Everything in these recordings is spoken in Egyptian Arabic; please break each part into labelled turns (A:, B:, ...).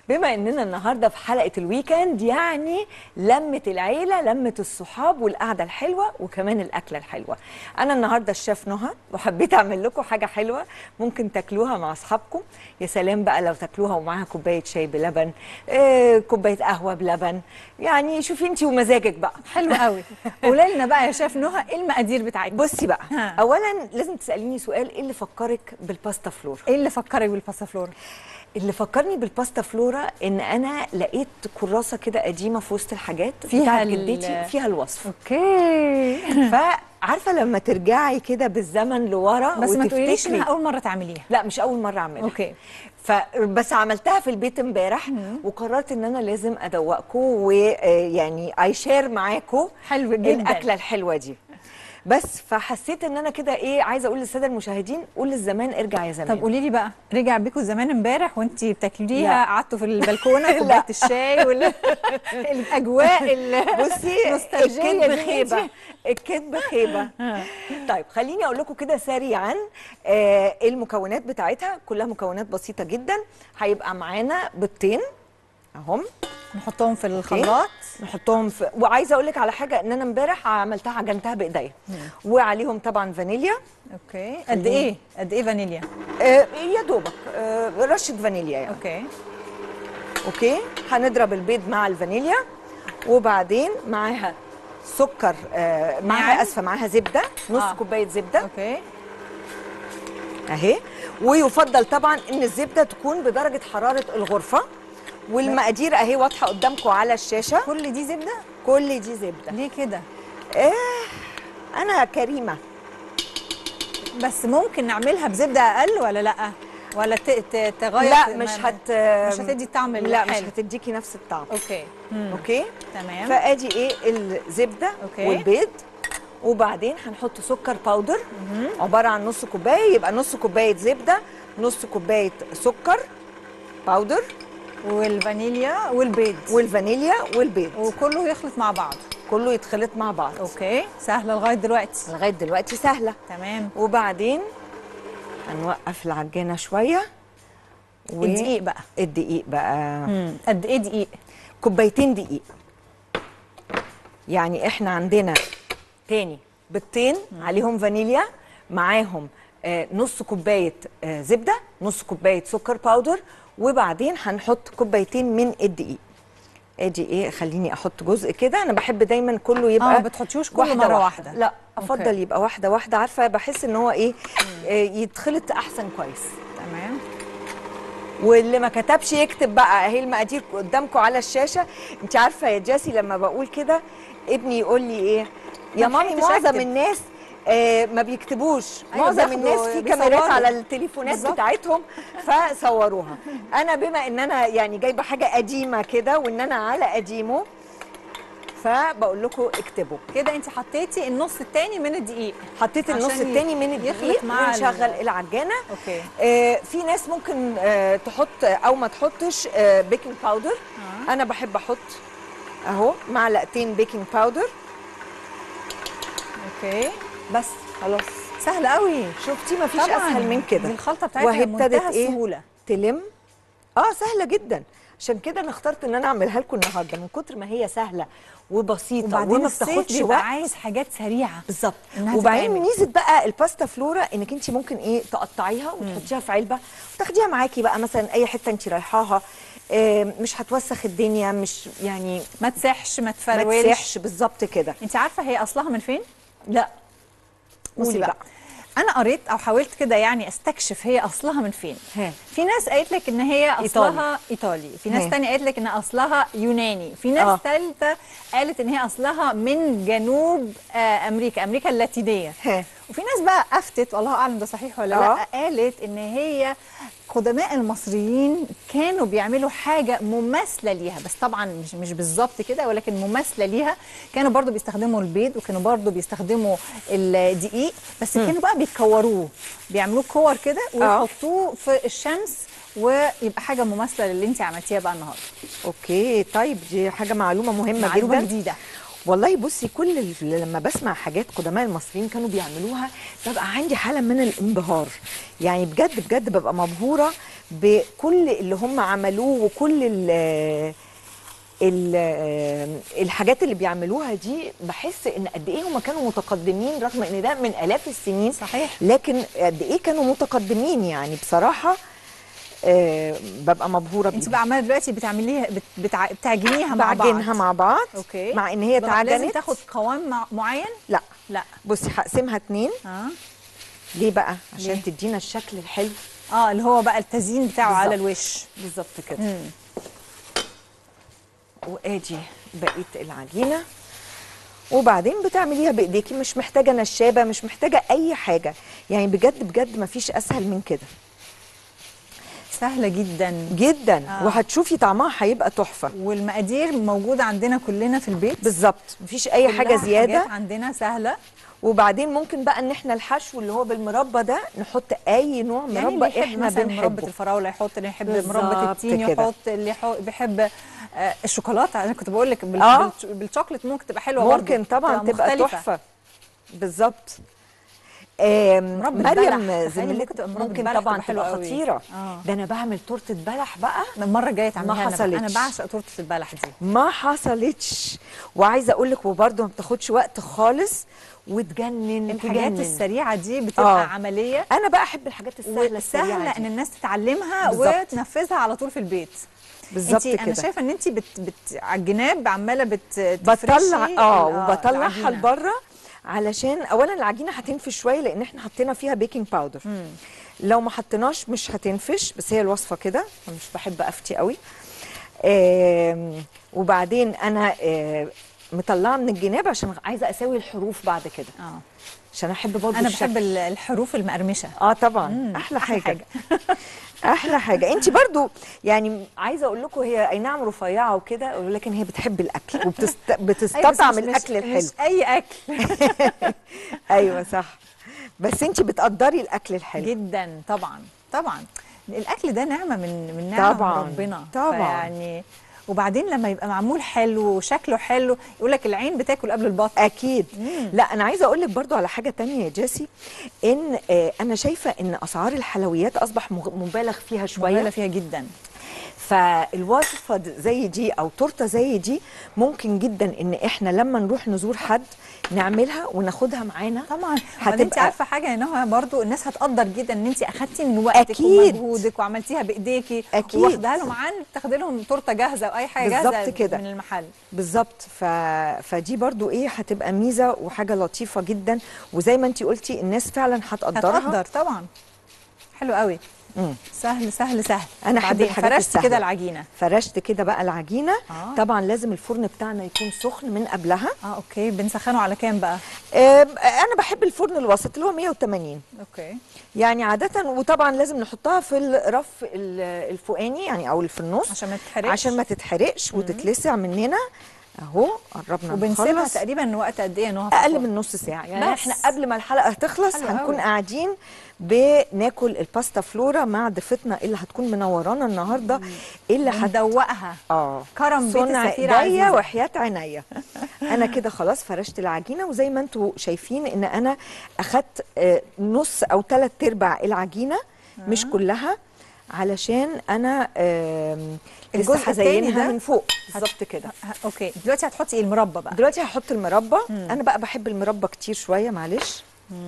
A: بما اننا النهارده في حلقه الويكند يعني لمه العيله لمه الصحاب والقعده الحلوه وكمان الاكله الحلوه انا النهارده الشيف نهى وحبيت اعمل لكم حاجه حلوه ممكن تاكلوها مع اصحابكم يا سلام بقى لو تاكلوها ومعاها كوبايه شاي بلبن آه، كوبايه قهوه بلبن يعني شوفي انت ومزاجك بقى
B: حلو قوي قولي لنا بقى يا شيف نهى ايه المقادير بتاعتك
A: بصي بقى
B: ها.
A: اولا لازم تساليني سؤال ايه اللي فكرك بالباستا فلورا
B: ايه اللي فكرك بالباستا فلورا
A: اللي فكرني بالباستا فلورا ان انا لقيت كراسه كده قديمه في وسط الحاجات
B: فيها
A: بتاعت
B: ال-
A: جدتي فيها الوصفه
B: اوكي
A: فعارفه لما ترجعي كده بالزمن لورا
B: بس ما تقوليليش
A: وتفتكري-
B: انها اول مره تعمليها
A: لا مش اول مره اعملها
B: اوكي
A: فبس عملتها في البيت امبارح وقررت ان انا لازم ادوقكم ويعني اي شير معاكم
B: حلو جدا.
A: الاكله الحلوه دي بس فحسيت ان انا كده ايه عايزه اقول للساده المشاهدين قول للزمان ارجع يا زمان
B: طب قولي لي بقى رجع بيكم زمان امبارح وانت بتاكليها
A: لا.
B: قعدتوا في البلكونه كوبايه الشاي وال... الاجواء ال-
A: بصي
B: النوستالجية
A: الكذب
B: دي.
A: خيبه الكذب خيبه طيب خليني اقول لكم كده سريعا آه المكونات بتاعتها كلها مكونات بسيطه جدا هيبقى معانا بيضتين اهم
B: نحطهم في الخلاط
A: نحطهم في وعايزه اقول لك على حاجه ان انا امبارح عملتها عجنتها بايديا وعليهم طبعا فانيليا
B: اوكي قد ايه قد ايه فانيليا
A: آه يا دوبك آه رشه فانيليا يعني
B: اوكي
A: اوكي هنضرب البيض مع الفانيليا وبعدين معاها سكر آه معاها
B: نعم.
A: اسفه معاها زبده نص
B: آه.
A: كوبايه زبده
B: اوكي
A: اهي ويفضل طبعا ان الزبده تكون بدرجه حراره الغرفه والمقادير اهي واضحه قدامكم على الشاشه
B: كل دي زبده
A: كل دي زبده
B: ليه كده
A: انا كريمه
B: بس ممكن نعملها بزبده اقل ولا لا ولا ت... ت... تغير
A: لا
B: ما-
A: مش
B: ما-
A: هت
B: مش هتدي الطعم
A: لا مش
B: الحلو.
A: هتديكي نفس الطعم
B: اوكي مم.
A: اوكي
B: تمام
A: فادي ايه الزبده
B: أوكي.
A: والبيض وبعدين هنحط سكر باودر عباره عن نص كوبايه يبقى نص كوبايه زبده نص كوبايه سكر باودر
B: والفانيليا والبيض
A: والفانيليا والبيض
B: وكله يخلط مع بعض
A: كله يتخلط مع بعض
B: اوكي سهله لغايه دلوقتي
A: لغايه دلوقتي سهله
B: تمام
A: وبعدين هنوقف العجانه شويه و-
B: الدقيق بقى
A: الدقيق بقى
B: مم. قد ايه دقيق
A: كوبايتين دقيق يعني احنا عندنا تاني بيضتين عليهم فانيليا معاهم آه نص كوبايه آه زبده نص كوبايه سكر باودر وبعدين هنحط كوبايتين من الدقيق ادي ايه خليني احط جزء كده انا بحب دايما كله يبقى
B: اه ما بتحطيوش كله مره واحده
A: لا افضل
B: أوكي.
A: يبقى واحده واحده عارفه بحس ان هو ايه آه يتخلط احسن كويس
B: تمام
A: واللي ما كتبش يكتب بقى اهي المقادير قدامكم على الشاشه انت عارفه يا جاسي لما بقول كده ابني يقول لي ايه يا
B: ما
A: مامي
B: لحقتش
A: معظم
B: أكتب.
A: الناس آه ما بيكتبوش
B: أيوة،
A: معظم
B: بياخدوا-
A: الناس في
B: بيصوروا.
A: كاميرات على التليفونات
B: بالظبط.
A: بتاعتهم فصوروها انا بما ان انا يعني جايبه حاجه قديمه كده وان انا على قديمه فبقول لكم اكتبوا
B: كده انت حطيتي النص التاني من الدقيق
A: حطيت النص
B: عشان
A: التاني من
B: يخلط
A: الدقيق
B: مع ال-
A: ونشغل العجانه
B: اوكي
A: آه، في ناس ممكن آه، تحط او ما تحطش آه، بيكنج باودر
B: آه.
A: انا بحب احط اهو معلقتين بيكنج باودر
B: اوكي
A: بس خلاص
B: سهل قوي
A: شفتي ما فيش
B: طبعاً.
A: اسهل من كده
B: دي الخلطه بتاعتها
A: وهي ابتدت
B: منتهى
A: ايه
B: السهوله
A: تلم اه سهله جدا عشان كده انا اخترت ان انا اعملها لكم النهارده من كتر ما هي سهله وبسيطه
B: وبعدين
A: وما
B: الصيف
A: بتاخدش
B: بيبقى
A: وقت
B: عايز حاجات سريعه
A: بالظبط
B: إنها
A: وبعدين
B: تتعمل.
A: ميزه بقى الباستا فلورا انك انت ممكن ايه تقطعيها وتحطيها في علبه وتاخديها معاكي بقى مثلا اي حته انت رايحاها آه، مش هتوسخ الدنيا مش يعني
B: ما تسحش ما
A: ما
B: تفرولش
A: تسيحش بالظبط كده
B: انت عارفه هي اصلها من فين
A: لا
B: بصي
A: قولي
B: بقى
A: بقى.
B: انا قريت او حاولت كده يعني استكشف هي اصلها من فين
A: ها.
B: في ناس قالت لك ان هي اصلها ايطالي في ناس
A: ها.
B: تانية قالت لك ان اصلها يوناني في ناس
A: آه.
B: ثالثه قالت ان هي اصلها من جنوب آه امريكا امريكا اللاتينيه
A: ها.
B: وفي ناس بقى افتت والله اعلم ده صحيح ولا
A: آه.
B: لا قالت ان هي قدماء المصريين كانوا بيعملوا حاجه مماثله ليها بس طبعا مش مش بالظبط كده ولكن مماثله ليها كانوا برضو بيستخدموا البيض وكانوا برضو بيستخدموا الدقيق بس كانوا بقى بيكوروه بيعملوه كور كده ويحطوه في الشمس ويبقى حاجه مماثله للي انت عملتيها بقى النهارده
A: اوكي طيب دي حاجه معلومه مهمه
B: معلومه
A: جدا
B: جديده
A: والله بصي كل ال- لما بسمع حاجات قدماء المصريين كانوا بيعملوها ببقى عندي حاله من الانبهار يعني بجد بجد ببقى مبهوره بكل اللي هم عملوه وكل ال ال الحاجات اللي بيعملوها دي بحس ان قد ايه هم كانوا متقدمين رغم ان ده من الاف السنين
B: صحيح.
A: لكن قد ايه كانوا متقدمين يعني بصراحه آه ببقى مبهوره
B: انت
A: بيهم
B: بقى عماله دلوقتي بتعمليها بت... بتع... بتعجنيها مع بعض
A: بعجنها مع بعض
B: اوكي
A: مع ان هي
B: بقى لازم
A: اتعجنت
B: تاخد قوام مع... معين
A: لا
B: لا
A: بصي هقسمها اتنين
B: اه
A: ليه بقى عشان
B: ليه؟
A: تدينا الشكل الحلو
B: اه اللي هو بقى التزيين بتاعه على
A: بالظبط.
B: الوش
A: بالظبط كده
B: مم.
A: وادي بقيه العجينه وبعدين بتعمليها بايديكي مش محتاجه نشابه مش محتاجه اي حاجه يعني بجد بجد ما فيش اسهل من كده
B: سهله جدا
A: جدا
B: آه.
A: وهتشوفي طعمها هيبقى تحفه
B: والمقادير موجوده عندنا كلنا في البيت
A: بالظبط مفيش اي
B: كلها
A: حاجه زياده
B: حاجات عندنا سهله
A: وبعدين ممكن بقى ان احنا الحشو اللي هو بالمربى ده نحط اي نوع
B: يعني اللي
A: مربى
B: يحب
A: احنا
B: مثلا مربى
A: بنحبه
B: الفراوله يحط اللي يحب
A: بالظبط
B: مربى التين
A: كده.
B: يحط اللي يحط بيحب آه الشوكولاته انا كنت بقول لك بال...
A: آه.
B: بالش- بالشوكليت ممكن تبقى حلوه برضه.
A: ممكن طبعا تبقى
B: مختلفة.
A: تحفه بالظبط آم،
B: مربى
A: مريم
B: البلح. تخيلي
A: زميلتك
B: ممكن تبقى مربى
A: ممكن
B: البلح
A: طبعا
B: تبقى حلوة
A: تبقى
B: قوي.
A: خطيره
B: آه.
A: ده انا بعمل تورته بلح بقى
B: المره الجايه تعمليها أنا بقى. انا
A: حصلتش.
B: بعشق تورته البلح دي
A: ما حصلتش وعايزه اقول لك وبرده ما بتاخدش وقت خالص وتجنن
B: الحاجات
A: تجنن.
B: السريعه دي بتبقى
A: آه.
B: عمليه
A: انا بقى احب الحاجات السهله السريعه
B: وسهله
A: دي.
B: ان الناس تتعلمها
A: بالظبط.
B: وتنفذها على طول في البيت
A: بالظبط
B: انتي انا
A: كده
B: شايفه ان انت بت... بت... على الجناب عماله بت...
A: بطلع
B: تفرشي
A: اه
B: ال-
A: وبطلعها
B: العجينة.
A: لبره علشان اولا العجينه هتنفش شويه لان احنا حطينا فيها بيكنج باودر لو ما حطيناش مش هتنفش بس هي الوصفه كده أنا مش بحب افتي قوي آم، وبعدين انا آه، مطلعه من الجناب عشان عايزه اسوي الحروف بعد كده
B: اه
A: عشان احب برضه
B: انا
A: الشكل.
B: بحب ال- الحروف المقرمشه
A: اه طبعا
B: مم،
A: احلى
B: أحلى
A: حاجه احلى حاجه انت برضو يعني عايزه اقول لكم هي اي نعم رفيعه وكده ولكن هي بتحب الاكل وبتستطعم
B: أيوة، بس مش-
A: الاكل الحلو
B: مش اي اكل
A: ايوه صح بس انت بتقدري الاكل الحلو
B: جدا طبعا طبعا الاكل ده نعمه من من نعم
A: طبعاً،
B: ربنا
A: طبعاً.
B: يعني وبعدين لما يبقى معمول حلو وشكله حلو يقول لك العين بتاكل قبل البطن
A: اكيد لا انا عايزه اقول لك برضو على حاجه تانية يا جيسي ان آه، انا شايفه ان اسعار الحلويات اصبح مغ- مبالغ فيها شويه
B: مبالغ فيها جدا
A: فالوصفه د- زي دي او تورته زي دي ممكن جدا ان احنا لما نروح نزور حد نعملها وناخدها معانا
B: طبعا هتبقى انت
A: هتبقى-
B: عارفه حاجه ان هو برضو الناس هتقدر جدا ان انت اخدتي من وقتك
A: أكيد.
B: ومجهودك وعملتيها بايديكي
A: أكيد.
B: واخدها لهم عن تاخدي لهم تورته جاهزه او اي حاجه
A: بالظبط
B: جاهزه
A: كده.
B: من المحل
A: بالظبط ف... فدي برضو ايه هتبقى ميزه وحاجه لطيفه جدا وزي ما انت قلتي الناس فعلا هتقدرها
B: هتقدر طبعا حلو قوي
A: مم.
B: سهل سهل سهل
A: أنا أحب
B: بعدين
A: الحاجات
B: فرشت
A: السهلة.
B: كده العجينه
A: فرشت كده بقى العجينه
B: آه.
A: طبعا لازم الفرن بتاعنا يكون سخن من قبلها
B: اه اوكي بنسخنه على كام بقى
A: آم، انا بحب الفرن الوسط اللي هو 180
B: اوكي
A: يعني عاده وطبعا لازم نحطها في الرف ال- الفوقاني يعني او اللي في النص
B: عشان ما تتحرقش
A: عشان ما تتحرقش وتتلسع مننا اهو قربنا
B: وبنسيبها
A: نخلص
B: تقريبا وقت قد ايه ان هو في
A: اقل
B: الفرن؟
A: من نص ساعه يعني
B: بس.
A: احنا قبل ما الحلقه تخلص
B: حلو
A: هنكون
B: قوي.
A: قاعدين بناكل الباستا فلورا مع ضيفتنا اللي هتكون منورانا النهارده اللي هت
B: وندوقها
A: اه
B: كرم بيت
A: صنع
B: السفيرة
A: ايديا
B: عزيزة.
A: وحياه عينيا انا كده خلاص فرشت العجينه وزي ما انتم شايفين ان انا اخدت آه، نص او ثلاث ارباع العجينه مش كلها علشان انا آم، لسه
B: الجزء التاني
A: هزينها
B: ده
A: من فوق بالظبط كده
B: ه- اوكي دلوقتي هتحطي ايه المربى بقى
A: دلوقتي هحط المربى انا بقى بحب المربى كتير شويه معلش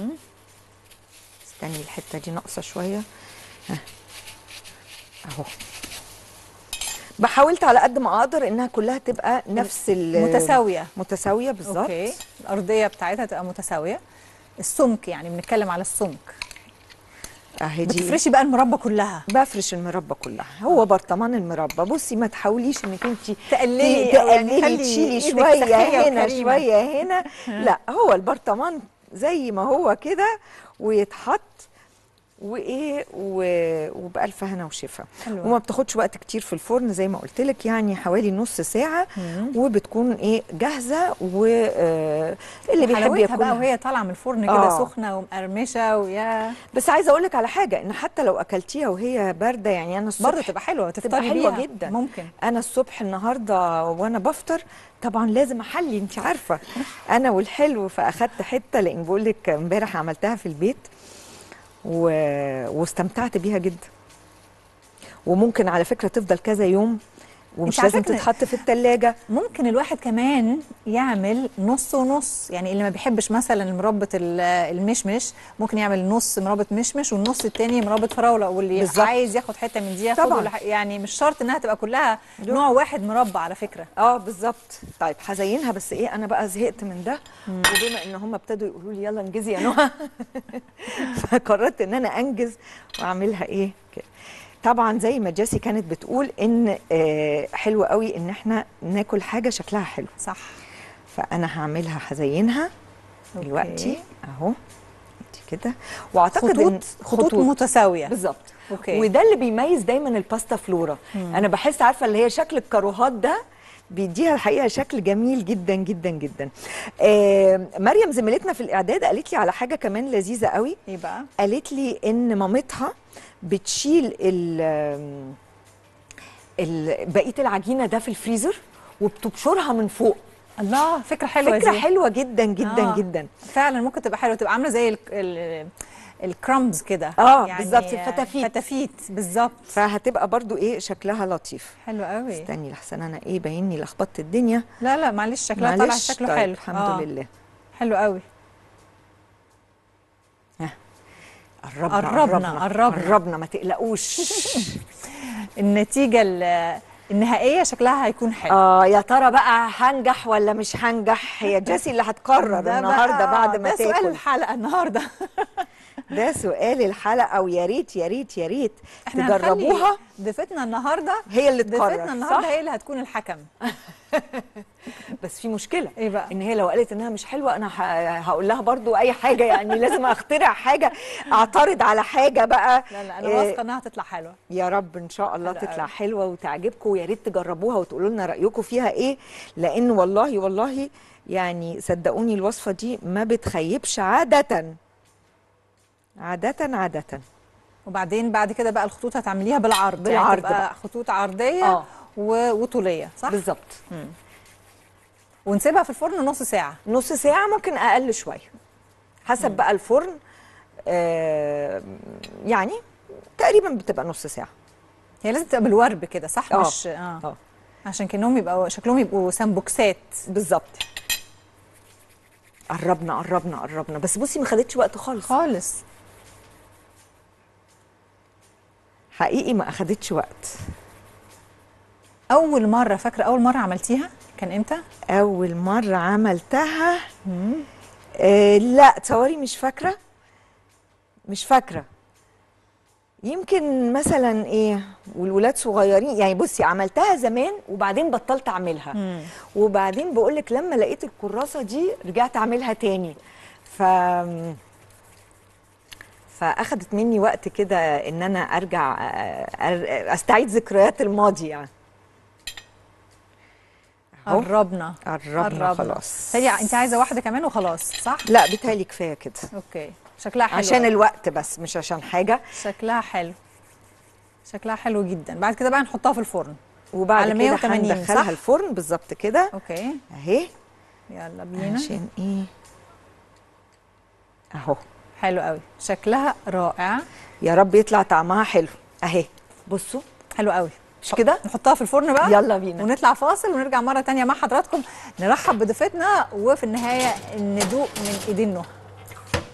A: استني الحته دي ناقصه شويه ها. اهو بحاولت على قد ما اقدر انها كلها تبقى نفس ال-
B: متساويه
A: متساويه بالظبط
B: اوكي الارضيه بتاعتها تبقى متساويه السمك يعني بنتكلم على السمك
A: اهي دي
B: بتفرشي بقى المربى كلها
A: بفرش المربى كلها هو برطمان المربى بصي ما تحاوليش انك انت
B: تقللي أو يعني
A: تقللي
B: خلي
A: تشيلي
B: إيدك
A: شويه
B: سخية
A: هنا
B: وكريمة.
A: شويه هنا لا هو البرطمان زي ما هو كده ويتحط وايه و- وبالف هنا وشفا
B: حلوة.
A: وما بتاخدش وقت كتير في الفرن زي ما قلت لك يعني حوالي نص ساعه وبتكون ايه جاهزه واللي بيحب
B: حلاوتها
A: ياكلها
B: بقى وهي طالعه من الفرن كده
A: آه.
B: سخنه ومقرمشه ويا
A: بس عايزه اقول لك على حاجه ان حتى لو اكلتيها وهي بارده يعني انا الصبح
B: برضه تبقى حلوه
A: تبقى
B: تفطري
A: حلوه
B: بيها.
A: جدا
B: ممكن
A: انا الصبح النهارده وانا بفطر طبعا لازم احلي انت عارفه انا والحلو فاخدت حته لان بقول لك امبارح عملتها في البيت و... واستمتعت بيها جدا وممكن على فكره تفضل كذا يوم ومش
B: انت على
A: لازم
B: فكرة-
A: تتحط في الثلاجه
B: ممكن الواحد كمان يعمل نص ونص يعني اللي ما بيحبش مثلا مربى ال- المشمش ممكن يعمل نص مربى مشمش والنص التاني مربى فراوله واللي
A: بالظبط.
B: عايز ياخد حته من دي ياخد
A: طبعاً.
B: واللي ح- يعني مش شرط انها تبقى كلها نوع واحد مربى على فكره
A: اه بالظبط طيب هزينها بس ايه انا بقى زهقت من ده وبما ان هم ابتدوا يقولوا لي يلا انجزي يا نهى فقررت ان انا انجز واعملها ايه كده طبعا زي ما جاسي كانت بتقول ان آه حلو قوي ان احنا ناكل حاجه شكلها حلو
B: صح
A: فانا هعملها هزينها
B: أوكي.
A: دلوقتي اهو دي كده واعتقد
B: خطوط
A: إن
B: خطوط متساويه
A: بالظبط
B: أوكي.
A: وده اللي بيميز دايما الباستا فلورا انا بحس عارفه اللي هي شكل الكاروهات ده بيديها الحقيقه شكل جميل جدا جدا جدا آه مريم زميلتنا في الاعداد قالت لي على حاجه كمان لذيذه قوي
B: ايه بقى
A: قالت لي ان مامتها بتشيل ال ال- بقيه العجينه ده في الفريزر وبتبشرها من فوق
B: الله فكره حلوه
A: فكره
B: دي.
A: حلوه جدا جدا
B: آه.
A: جدا
B: فعلا ممكن تبقى حلوه تبقى عامله زي ال ال الكرامز كده
A: آه، بالظبط، الفتافيت.
B: فتافيت بالظبط
A: فهتبقى برضو ايه شكلها لطيف
B: حلو قوي
A: استني لحسن انا ايه باينني لخبطت الدنيا
B: لا لا معلش شكلها طالع
A: معلش
B: شكله
A: طيب
B: حلو
A: الحمد
B: آه.
A: لله
B: حلو قوي
A: قربنا
B: قربنا، قربنا.
A: قربنا ما تقلقوش
B: النتيجه ال- النهائيه شكلها هيكون حلو
A: اه يا ترى بقى هنجح ولا مش هنجح هي جاسي اللي هتقرر
B: ده
A: النهارده
B: بقى-
A: بعد ما
B: ده سؤال
A: تاكل
B: الحلقه النهارده
A: ده سؤال الحلقه ويا ريت يا ريت يا ريت
B: احنا
A: تجربوها
B: هنخلي ضيفتنا النهارده
A: هي اللي تقرر
B: ضيفتنا النهارده
A: صح؟
B: هي اللي هتكون الحكم
A: بس في مشكله
B: ايه بقى؟
A: ان هي لو قالت انها مش حلوه انا ه- هقول لها برضو اي حاجه يعني لازم اخترع حاجه اعترض على حاجه بقى
B: لا لا انا
A: إيه،
B: واثقه انها هتطلع حلوه
A: يا رب ان شاء الله
B: حلو
A: تطلع
B: قوي.
A: حلوه وتعجبكم ويا ريت تجربوها وتقولوا لنا رايكم فيها ايه لان والله والله يعني صدقوني الوصفه دي ما بتخيبش عاده عاده عاده
B: وبعدين بعد كده بقى الخطوط هتعمليها بالعرض
A: بالعرض
B: يعني تبقى
A: بقى.
B: خطوط عرضيه
A: آه.
B: و... وطوليه صح
A: بالظبط
B: ونسيبها في الفرن نص ساعه
A: نص ساعه ممكن اقل شويه حسب بقى الفرن آه يعني تقريبا بتبقى نص ساعه
B: هي لازم تبقى بالورب كده صح
A: آه.
B: مش اه
A: اه
B: عشان كانهم يبقوا شكلهم يبقوا سامبوكسات
A: بالظبط قربنا قربنا قربنا بس بصي ما خدتش وقت خالص
B: خالص
A: حقيقي ما اخدتش وقت
B: اول مره فاكره اول مره عملتيها كان امتى
A: اول مره عملتها آه لا تصوري مش فاكره مش فاكره يمكن مثلا ايه والولاد صغيرين يعني بصي عملتها زمان وبعدين بطلت اعملها وبعدين بقول لك لما لقيت الكراسه دي رجعت اعملها تاني ف فاخدت مني وقت كده ان انا ارجع آه، أر- استعيد ذكريات الماضي يعني أهو.
B: قربنا
A: قربنا خلاص
B: تاني انت عايزه واحده كمان وخلاص صح
A: لا بيتهيألي كفايه كده
B: اوكي شكلها حلو
A: عشان
B: أوي.
A: الوقت بس مش عشان حاجه
B: شكلها حلو شكلها حلو جدا بعد كده بقى نحطها في الفرن
A: وبعد
B: على
A: كده
B: 180
A: هندخلها
B: صح؟
A: الفرن بالظبط كده
B: اوكي
A: اهي
B: يلا بينا
A: عشان ايه اهو
B: حلو قوي شكلها رائع
A: يا رب يطلع طعمها حلو اهي بصوا
B: حلو قوي
A: مش كده
B: نحطها في الفرن بقى
A: يلا بينا.
B: ونطلع فاصل ونرجع مره تانية مع حضراتكم نرحب بضيفتنا وفي النهايه ندوق من ايدين نهى